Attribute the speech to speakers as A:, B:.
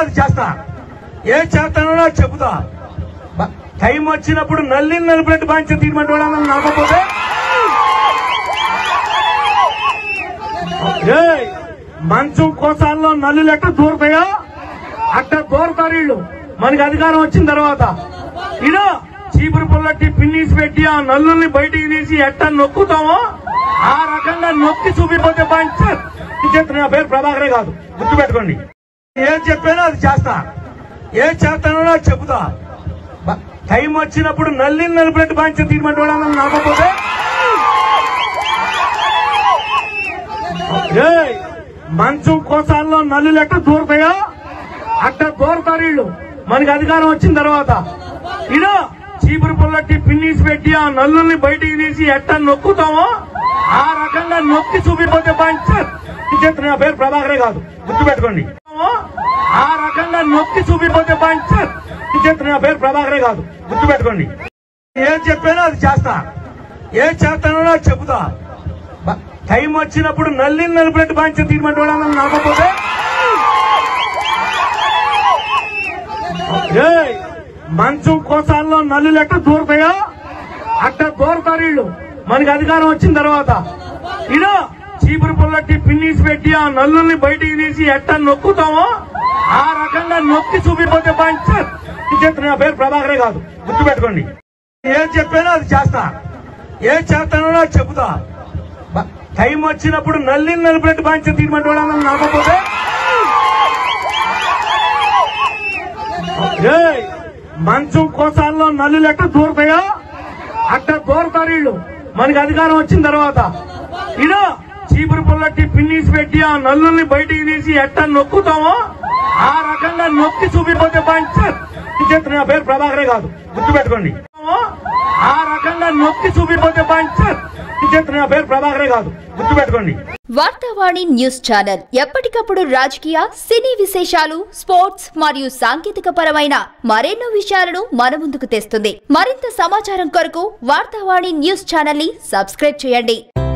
A: అది చేస్తా ఏ చేస్తానో చెబుతా బ- టైం వచ్చినప్పుడు నల్లిని నలిపినట్టు బాధ్యత తీయమంటే నాకపోతే ఏయ్, మంచం కోసాల్లో నల్లులు ఎట్ట దూరతాయో అట్ట దూరతారు వీళ్ళు మనకి అధికారం వచ్చిన తర్వాత ఇదో చీపురు పుల్లట్టి పిన్నీసి పెట్టి ఆ నల్లుల్ని బయటికి తీసి ఎట్ట నొక్కుతామో ఆ రకంగా నొక్కి చూపిపోతే పంచాయత్ నా పేరు ప్రభాకరే కాదు గుర్తుపెట్టుకోండి ఏం చెప్పానో అది చేస్తా ఏ చేస్తానో అది చెబుతా బ- టైం వచ్చినప్పుడు నల్లిని నలిపినట్టు బాధ్యత తీయమంటే నాకపోతే ఏయ్, మంచం కోసాల్లో నల్లులు ఎట్ట దూరతాయో అట్ట దూరతారు వీళ్ళు మనకి అధికారం వచ్చిన తర్వాత ఇదో చీపురు పుల్లట్టి పిన్నీసి పెట్టి ఆ నల్లుల్ని బయటికి తీసి ఎట్ట నొక్కుతామో ఆ రకంగా నొక్కి చూపిపోతే పంచాయత్ నా పేరు ప్రభాకరే కాదు గుర్తుపెట్టుకోండి ఆ రకంగా నొక్కి చూపిపోతే పంచాయత్ నా పేరు ప్రభాకరే కాదు గుర్తుపెట్టుకోండి ఏం చెప్పానో అది చేస్తా ఏ చేస్తానో అది చెబుతా బ- టైం వచ్చినప్పుడు నల్లిని నలిపినట్టు బాధ్యత తీయమంటే నాకపోతే ఏయ్, మంచం కోసాల్లో నల్లులు ఎట్ట దూరతాయో అట్ట దూరతారు వీళ్ళు మనకి అధికారం వచ్చిన తర్వాత ఇదో చీపురు పుల్లట్టి పిన్నీసి పెట్టి ఆ నల్లుల్ని బయటికి తీసి ఎట్ట నొక్కుతామో ఆ రకంగా నొక్కి చూపిపోతే పంచాయత్ నా పేరు ప్రభాకరే కాదు గుర్తుపెట్టుకోండి ఏం చెప్పానో అది చేస్తా ఏ చేస్తానో అది చెబుతా బ- టైం వచ్చినప్పుడు నల్లిని నలిపినట్టు బాధ్యత తీయమంటే నాకపోతే ఏయ్, మంచం కోసాల్లో నల్లులు ఎట్ట దూరతాయో అట్ట దూరతారు వీళ్ళు మనకి అధికారం వచ్చిన తర్వాత ఇదో చీపురు పుల్లట్టి పిన్నీసి పెట్టి ఆ నల్లుల్ని బయటికి తీసి ఎట్ట నొక్కుతామో ఆ రకంగా నొక్కి చూపిపోతే పంచాయత్ నా పేరు ప్రభాకరే కాదు గుర్తుపెట్టుకోండి ఆ రకంగా నొక్కి చూపిపోతే పంచాయత్ నా పేరు ప్రభాకరే కాదు గుర్తుపెట్టుకోండి
B: వార్తావాణి న్యూస్ ఛానల్ ఎప్పటికప్పుడు రాజకీయ సినీ విశేషాలు స్పోర్ట్స్ మరియు సాంకేతిక పరమైన మరెన్నో విషయాలను మన ముందుకు తెస్తుంది మరింత సమాచారం కొరకు వార్తావాణి న్యూస్ ఛానల్ ని సబ్స్క్రైబ్ చేయండి